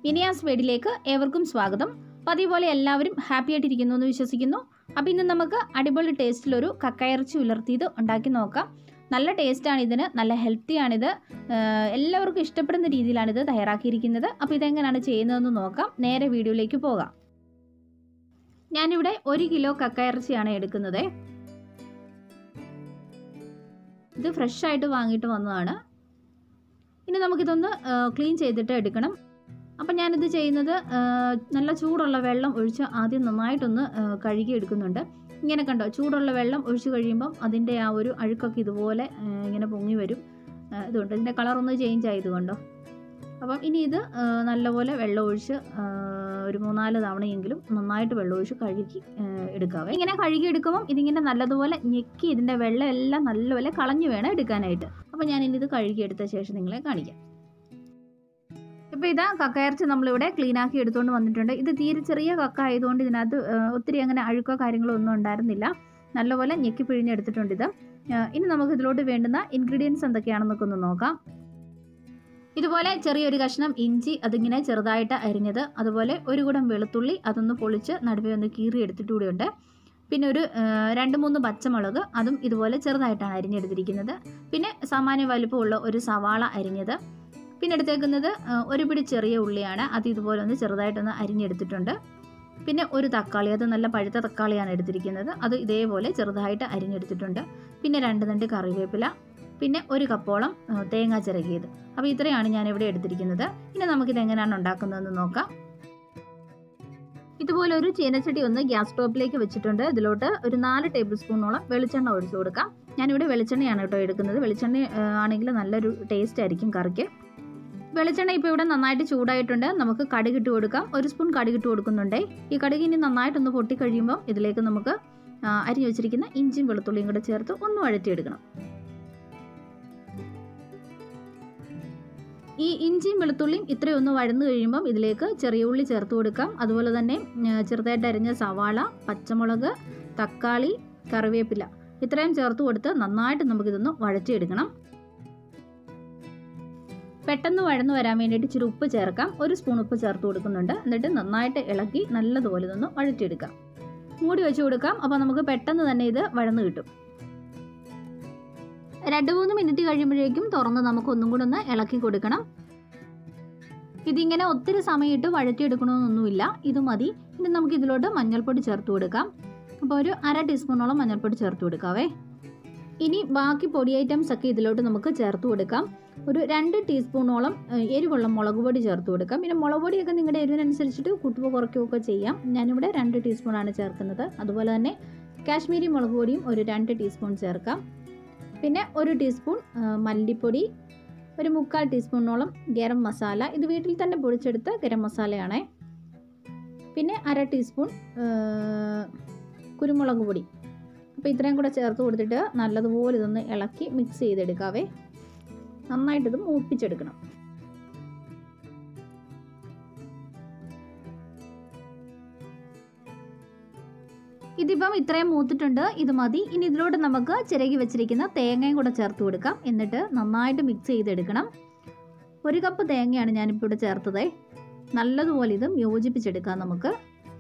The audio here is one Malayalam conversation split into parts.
വിനിയാസ് വീടിലേക്ക് ഏവർക്കും സ്വാഗതം പതിവ് പോലെ എല്ലാവരും ഹാപ്പി ആയിട്ടിരിക്കുന്നു എന്ന് വിശ്വസിക്കുന്നു അപ്പോൾ ഇന്ന് നമുക്ക് അടിപൊളി ടേസ്റ്റിലൊരു കക്കയിറച്ചി ഉലർത്തിയത് ഉണ്ടാക്കി നോക്കാം നല്ല ടേസ്റ്റാണ് ഇതിന് നല്ല ഹെൽത്തിയാണിത് ആഹ് എല്ലാവർക്കും ഇഷ്ടപ്പെടുന്ന രീതിയിലാണിത് തയ്യാറാക്കിയിരിക്കുന്നത് അപ്പോൾ ഇതെങ്ങനെയാണ് ചെയ്യുന്നതെന്ന് നോക്കാം നേരെ വീഡിയോയിലേക്ക് പോകാം ഞാനിവിടെ ഒരു കിലോ കക്കയിറച്ചിയാണ് എടുക്കുന്നത് ഇത് ഫ്രഷ് ആയിട്ട് വാങ്ങിയിട്ട് വന്നതാണ് ഇനി നമുക്കിതൊന്ന് ക്ലീൻ ചെയ്തിട്ട് എടുക്കണം അപ്പം ഞാനിത് ചെയ്യുന്നത് ആ, നല്ല ചൂടുള്ള വെള്ളം ഒഴിച്ച് ആദ്യം നന്നായിട്ടൊന്ന് ആ, കഴുകി എടുക്കുന്നുണ്ട് ഇങ്ങനെ കണ്ടോ ചൂടുള്ള വെള്ളം ഒഴിച്ച് കഴിയുമ്പം അതിൻ്റെ ആ ഒരു അഴുക്കൊക്കെ ഇതുപോലെ ആ, ഇങ്ങനെ പൊങ്ങി വരും ആ, ഇതുകൊണ്ട് ഇതിൻ്റെ കളറൊന്ന് ചേഞ്ച് ആയത് കൊണ്ടോ അപ്പം ഇനി ഇത് ആ, നല്ലപോലെ വെള്ളം ഒഴിച്ച് ആ, ഒരു മൂന്നാല് തവണയെങ്കിലും നന്നായിട്ട് വെള്ളം ഒഴിച്ച് കഴുകി ആ, എടുക്കാവേ ഇങ്ങനെ കഴുകി എടുക്കുമ്പം ഇതിങ്ങനെ നല്ലതുപോലെ ഞെക്കി ഇതിൻ്റെ വെള്ളം എല്ലാം നല്ലപോലെ കളഞ്ഞു വേണം എടുക്കാനായിട്ട് അപ്പോൾ ഞാൻ ഇനി ഇത് കഴുകി എടുത്ത ശേഷം നിങ്ങളെ കാണിക്കാം ഇപ്പോൾ ഇതാ കക്കയിറച്ചി നമ്മളിവിടെ ക്ലീൻ ആക്കി എടുത്തുകൊണ്ട് വന്നിട്ടുണ്ട് ഇത് തീരെ ചെറിയ കക്ക ആയതുകൊണ്ട് ഇതിനകത്ത് ആ, ഒത്തിരി അങ്ങനെ അഴുക്കോ കാര്യങ്ങളോ ഒന്നും ഉണ്ടായിരുന്നില്ല നല്ലപോലെ ഞെക്കി പിഴിഞ്ഞെടുത്തിട്ടുണ്ട് ഇത് ആ, ഇനി നമുക്ക് ഇതിലോട്ട് വേണ്ടുന്ന ഇൻഗ്രീഡിയൻസ് എന്തൊക്കെയാണെന്നൊക്കെ ഒന്ന് നോക്കാം ഇതുപോലെ ചെറിയൊരു കഷ്ണം ഇഞ്ചി അതിങ്ങനെ ചെറുതായിട്ട് അരിഞ്ഞത് അതുപോലെ ഒരു കുടം വെളുത്തുള്ളി അതൊന്ന് പൊളിച്ച് നടുവേ ഒന്ന് കീറി എടുത്തിട്ട് കൂടിയുണ്ട് പിന്നെ ഒരു ആ, രണ്ട് മൂന്ന് പച്ചമുളക് അതും ഇതുപോലെ ചെറുതായിട്ടാണ് അരിഞ്ഞെടുത്തിരിക്കുന്നത് പിന്നെ സാമാന്യ വലുപ്പമുള്ള ഒരു സവാള അരിഞ്ഞത് പിന്നെ എടുത്തേക്കുന്നത് ആ, ഒരു പിടി ചെറിയ ഉള്ളിയാണ് അത് ഇതുപോലെ ഒന്ന് ചെറുതായിട്ടൊന്ന് അരിഞ്ഞെടുത്തിട്ടുണ്ട് പിന്നെ ഒരു തക്കാളി അത് നല്ല പഴുത്ത തക്കാളിയാണ് എടുത്തിരിക്കുന്നത് അത് ഇതേപോലെ ചെറുതായിട്ട് അരിഞ്ഞെടുത്തിട്ടുണ്ട് പിന്നെ രണ്ട് തണ്ട് കറിവേപ്പില പിന്നെ ഒരു കപ്പോളം ആ, തേങ്ങ ചിരകിയത് അപ്പോൾ ഇത്രയാണ് ഞാൻ ഇവിടെ എടുത്തിരിക്കുന്നത് ഇനി നമുക്കിത് എങ്ങനെയാണ് ഉണ്ടാക്കുന്നതെന്ന് നോക്കാം ഇതുപോലെ ഒരു ചീനച്ചട്ടി ഒന്ന് ഗ്യാസ് സ്റ്റോപ്പിലേക്ക് വെച്ചിട്ടുണ്ട് ഇതിലോട്ട് ഒരു നാല് ടേബിൾ സ്പൂണോളം വെളിച്ചെണ്ണ ഒഴിച്ചു കൊടുക്കാം ഞാനിവിടെ വെളിച്ചെണ്ണയാണ് കേട്ടോ എടുക്കുന്നത് വെളിച്ചെണ്ണ ആ, ആണെങ്കിൽ നല്ലൊരു ടേസ്റ്റ് ആയിരിക്കും കറിക്ക് വെളിച്ചെണ്ണ ഇപ്പോൾ ഇവിടെ നന്നായിട്ട് ചൂടായിട്ടുണ്ട് നമുക്ക് കടുകിട്ട് കൊടുക്കാം ഒരു സ്പൂൺ കടുകിട്ട് കൊടുക്കുന്നുണ്ട് ഈ കടുക് ഇനി നന്നായിട്ടൊന്ന് പൊട്ടി കഴിയുമ്പോൾ ഇതിലേക്ക് നമുക്ക് ആ, അരിഞ്ഞു വെച്ചിരിക്കുന്ന ഇഞ്ചിയും വെളുത്തുള്ളിയും കൂടെ ചേർത്ത് ഒന്ന് വഴറ്റിയെടുക്കണം ഈ ഇഞ്ചിയും വെളുത്തുള്ളിയും ഇത്രയും ഒന്ന് വഴന്നു കഴിയുമ്പം ഇതിലേക്ക് ചെറിയ ഉള്ളി ചേർത്ത് കൊടുക്കാം അതുപോലെ തന്നെ ആ, ചെറുതായിട്ട് അരിഞ്ഞ സവാള പച്ചമുളക് തക്കാളി കറിവേപ്പില ഇത്രയും ചേർത്ത് കൊടുത്ത് നന്നായിട്ട് നമുക്കിതൊന്ന് വഴറ്റിയെടുക്കണം പെട്ടെന്ന് വഴന്നു വരാൻ വേണ്ടിയിട്ട് ഇച്ചിരി ഉപ്പ് ചേർക്കാം ഒരു സ്പൂൺ ഉപ്പ് ചേർത്ത് കൊടുക്കുന്നുണ്ട് എന്നിട്ട് നന്നായിട്ട് ഇളക്കി നല്ലതുപോലെ ഇതൊന്ന് വഴറ്റിയെടുക്കാം മൂടി വെച്ച് കൊടുക്കാം അപ്പോൾ നമുക്ക് പെട്ടെന്ന് തന്നെ ഇത് വഴന്നു കിട്ടും രണ്ട് മൂന്ന് മിനിറ്റ് കഴിയുമ്പോഴേക്കും തുറന്ന് നമുക്ക് ഒന്നും കൂടെ ഒന്ന് ഇളക്കി കൊടുക്കണം ഇതിങ്ങനെ ഒത്തിരി സമയമിട്ട് വഴറ്റിയെടുക്കണമെന്നൊന്നുമില്ല ഇത് മതി ഇനി നമുക്ക് ഇതിലോട്ട് മഞ്ഞൾപ്പൊടി ചേർത്ത് കൊടുക്കാം അപ്പോൾ ഒരു അര ടീസ്പൂണോളം മഞ്ഞൾപ്പൊടി ചേർത്ത് കൊടുക്കാവേ ഇനി ബാക്കി പൊടി ഐറ്റംസ് ഒക്കെ ഇതിലോട്ട് നമുക്ക് ചേർത്ത് കൊടുക്കാം ഒരു രണ്ട് ടീസ്പൂണോളം ഏഹ്, എരിവുള്ള മുളക് പൊടി ചേർത്ത് കൊടുക്കാം പിന്നെ മുളക് പൊടിയൊക്കെ നിങ്ങളുടെ എരിവിനനുസരിച്ചിട്ട് കൂട്ടുകയോ കുറയ്ക്കുകയൊക്കെ ചെയ്യാം ഞാനിവിടെ രണ്ട് ടീസ്പൂണാണ് ചേർക്കുന്നത് അതുപോലെ തന്നെ കാശ്മീരി മുളക് പൊടിയും ഒരു രണ്ട് ടീസ്പൂൺ ചേർക്കാം പിന്നെ ഒരു ടീസ്പൂൺ ആ, മല്ലിപ്പൊടി ഒരു മുക്കാൽ ടീസ്പൂണോളം ഗരം മസാല ഇത് വീട്ടിൽ തന്നെ പൊടിച്ചെടുത്ത ഗരം മസാലയാണേ പിന്നെ അര ടീസ്പൂൺ ആ, കുരുമുളക് പൊടി അപ്പോൾ ഇത്രയും കൂടെ ചേർത്ത് കൊടുത്തിട്ട് നല്ലതുപോലെ ഇതൊന്ന് ഇളക്കി മിക്സ് ചെയ്തെടുക്കാവേ നന്നായിട്ടിത് മൂപ്പിച്ചെടുക്കണം ഇതിപ്പം ഇത്രയും മൂത്തിട്ടുണ്ട് ഇത് മതി ഇനി ഇതിലോട്ട് നമുക്ക് ചിരകി വെച്ചിരിക്കുന്ന തേങ്ങയും കൂടെ ചേർത്ത് കൊടുക്കാം എന്നിട്ട് നന്നായിട്ട് മിക്സ് ചെയ്തെടുക്കണം ഒരു കപ്പ് തേങ്ങയാണ് ഞാനിപ്പോൾ ഇവിടെ ചേർത്തത് നല്ലതുപോലെ ഇത് യോജിപ്പിച്ചെടുക്കാം നമുക്ക്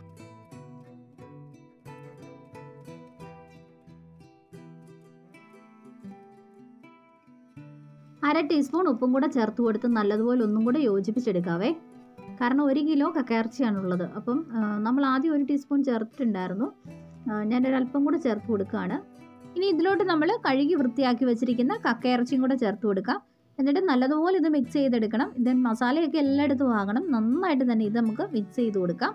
അര ടീസ്പൂൺ ഉപ്പും കൂടെ ചേർത്ത് കൊടുത്ത് നല്ലതുപോലെ ഒന്നും കൂടെ യോജിപ്പിച്ചെടുക്കാവേ കാരണം ഒരു കിലോ കക്കയിറച്ചിയാണുള്ളത് അപ്പം ആ, നമ്മൾ ആദ്യം ഒരു ടീസ്പൂൺ ചേർത്തിട്ടുണ്ടായിരുന്നു ആ, ഞാനൊരല്പം കൂടെ ചേർത്ത് കൊടുക്കുകയാണ് ഇനി ഇതിലോട്ട് നമ്മൾ കഴുകി വൃത്തിയാക്കി വെച്ചിരിക്കുന്ന കക്കയിറച്ചിയും കൂടെ ചേർത്ത് കൊടുക്കാം എന്നിട്ട് നല്ലതുപോലെ ഇത് മിക്സ് ചെയ്തെടുക്കണം ഇത് മസാലയൊക്കെ എല്ലായിടത്തും ആകണം നന്നായിട്ട് തന്നെ ഇത് നമുക്ക് മിക്സ് ചെയ്ത് കൊടുക്കാം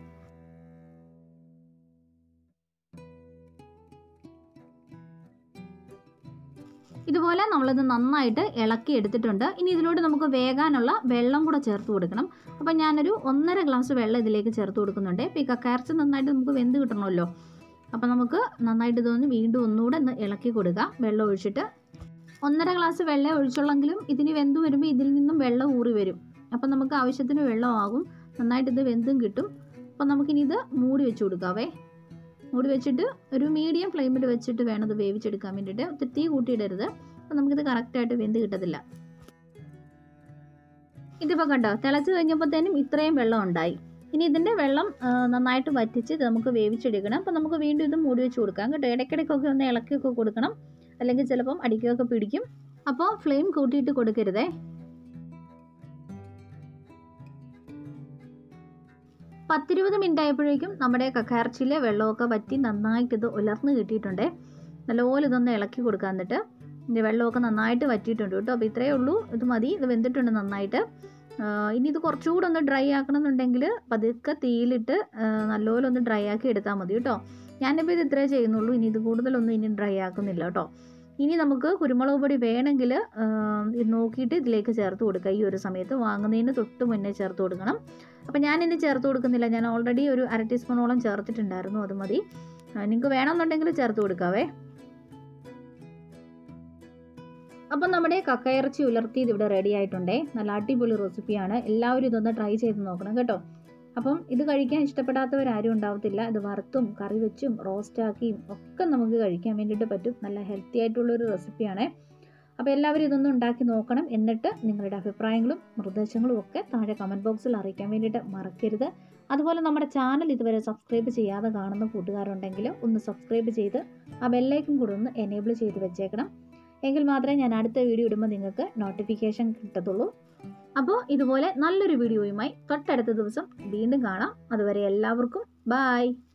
ഇതുപോലെ നമ്മളിത് നന്നായിട്ട് ഇളക്കി എടുത്തിട്ടുണ്ട് ഇനി ഇതിലോട്ട് നമുക്ക് വേകാനുള്ള വെള്ളം കൂടെ ചേർത്ത് കൊടുക്കണം അപ്പം ഞാനൊരു ഒന്നര ഗ്ലാസ് വെള്ളം ഇതിലേക്ക് ചേർത്ത് കൊടുക്കുന്നുണ്ട് ഇപ്പോൾ ഈ കക്കയിറച്ചി നന്നായിട്ട് നമുക്ക് വെന്ത് കിട്ടണമല്ലോ അപ്പം നമുക്ക് നന്നായിട്ട് ഇതൊന്ന് വീണ്ടും ഒന്നുകൂടെ ഒന്ന് ഇളക്കി കൊടുക്കുക വെള്ളം ഒഴിച്ചിട്ട് ഒന്നര ഗ്ലാസ് വെള്ളം ഒഴിച്ചുള്ളെങ്കിലും ഇതിന് വെന്ത് വരുമ്പോൾ ഇതിൽ നിന്നും വെള്ളം ഊറി വരും അപ്പം നമുക്ക് ആവശ്യത്തിന് വെള്ളമാകും നന്നായിട്ട് ഇത് വെന്തും കിട്ടും അപ്പം നമുക്കിനി ഇത് മൂടി വെച്ച് കൊടുക്കാവേ മൂടി വെച്ചിട്ട് ഒരു മീഡിയം ഫ്ലെയിമിൽ വെച്ചിട്ട് വേണം ഇത് വേവിച്ചെടുക്കാൻ വേണ്ടിയിട്ട് ഒത്തിരി തീ കൂട്ടിയിടരുത് അപ്പം നമുക്കിത് കറക്റ്റായിട്ട് വെന്ത് കിട്ടത്തില്ല ഇതിപ്പോൾ കണ്ടോ തിളച്ച് കഴിഞ്ഞപ്പോഴത്തേനും ഇത്രയും വെള്ളം ഉണ്ടായി ഇനി ഇതിൻ്റെ വെള്ളം ആ, നന്നായിട്ട് വറ്റിച്ച് ഇത് നമുക്ക് വേവിച്ചെടുക്കണം അപ്പോൾ നമുക്ക് വീണ്ടും ഇത് മൂടി വെച്ച് കൊടുക്കാം കേട്ടോ ഇടയ്ക്കിടയ്ക്കൊക്കെ ഒന്ന് ഇളക്കിയൊക്കെ കൊടുക്കണം അല്ലെങ്കിൽ ചിലപ്പം അടിക്കുകയൊക്കെ പിടിക്കും അപ്പോൾ ഫ്ലെയിം കൂട്ടിയിട്ട് കൊടുക്കരുതേ പത്തിരുപത് മിനിറ്റ് ആയപ്പോഴേക്കും നമ്മുടെ കക്കയിറച്ചിയിലെ വെള്ളമൊക്കെ വറ്റി നന്നായിട്ട് ഇത് ഉലർന്ന് കിട്ടിയിട്ടുണ്ട് നല്ലപോലെ ഇതൊന്ന് ഇളക്കി കൊടുക്കാൻ എന്നിട്ട് ഇതിൻ്റെ വെള്ളമൊക്കെ നന്നായിട്ട് വറ്റിയിട്ടുണ്ട് കേട്ടോ അപ്പോൾ ഇത്രയേ ഉള്ളൂ ഇത് മതി ഇത് വെന്തിട്ടുണ്ട് നന്നായിട്ട് ആ, ഇനി ഇത് കുറച്ചുകൂടെ ഒന്ന് ഡ്രൈ ആക്കണമെന്നുണ്ടെങ്കിൽ പതുക്കെ തീയിലിട്ട് ആ, നല്ലപോലെ ഒന്ന് ഡ്രൈ ആക്കി എടുത്താൽ മതി കേട്ടോ ഞാനിപ്പോൾ ഇത് ഇത്രേ ചെയ്യുന്നുള്ളൂ ഇനി ഇത് കൂടുതലൊന്നും ഇനി ഡ്രൈ ആക്കുന്നില്ല കേട്ടോ ഇനി നമുക്ക് കുരുമുളക് പൊടി വേണമെങ്കിൽ ഇത് നോക്കിയിട്ട് ഇതിലേക്ക് ചേർത്ത് കൊടുക്കുക ഈ ഒരു സമയത്ത് വാങ്ങുന്നതിന് തൊട്ട് മുന്നേ ചേർത്ത് കൊടുക്കണം അപ്പോൾ ഞാൻ ഇനി ചേർത്ത് കൊടുക്കുന്നില്ല ഞാൻ ഓൾറെഡി ഒരു അര ടീസ്പൂണോളം ചേർത്തിട്ടുണ്ടായിരുന്നു അത് മതി നിങ്ങൾക്ക് വേണമെന്നുണ്ടെങ്കിൽ ചേർത്ത് കൊടുക്കാവേ അപ്പം നമ്മുടെ കക്കയിറച്ചി ഉലർത്തി ഇതിവിടെ റെഡി ആയിട്ടുണ്ടേ നല്ല അടിപൊളി റെസിപ്പിയാണ് എല്ലാവരും ഇതൊന്ന് ട്രൈ ചെയ്ത് നോക്കണം കേട്ടോ അപ്പം ഇത് കഴിക്കാൻ ഇഷ്ടപ്പെടാത്തവരാരും ഉണ്ടാവത്തില്ല ഇത് വറുത്തും കറി വെച്ചും റോസ്റ്റാക്കിയും ഒക്കെ നമുക്ക് കഴിക്കാൻ വേണ്ടിയിട്ട് പറ്റും നല്ല ഹെൽത്തി ആയിട്ടുള്ളൊരു റെസിപ്പിയാണ് അപ്പോൾ എല്ലാവരും ഇതൊന്ന് ഉണ്ടാക്കി നോക്കണം എന്നിട്ട് നിങ്ങളുടെ അഭിപ്രായങ്ങളും നിർദ്ദേശങ്ങളും ഒക്കെ താഴെ കമൻറ്റ് ബോക്സിൽ അറിയിക്കാൻ വേണ്ടിയിട്ട് മറക്കരുത് അതുപോലെ നമ്മുടെ ചാനൽ ഇതുവരെ സബ്സ്ക്രൈബ് ചെയ്യാതെ കാണുന്ന കൂട്ടുകാരുണ്ടെങ്കിൽ ഒന്ന് സബ്സ്ക്രൈബ് ചെയ്ത് ആ ബെല്ലൈക്കും കൂടെ ഒന്ന് എനേബിൾ ചെയ്ത് വെച്ചേക്കണം എങ്കിൽ മാത്രമേ ഞാൻ അടുത്ത വീഡിയോ ഇടുമ്പോൾ നിങ്ങൾക്ക് നോട്ടിഫിക്കേഷൻ കിട്ടത്തുള്ളൂ അപ്പോൾ ഇതുപോലെ നല്ലൊരു വീഡിയോയുമായി തൊട്ടടുത്ത ദിവസം വീണ്ടും കാണാം അതുവരെ എല്ലാവർക്കും ബായ്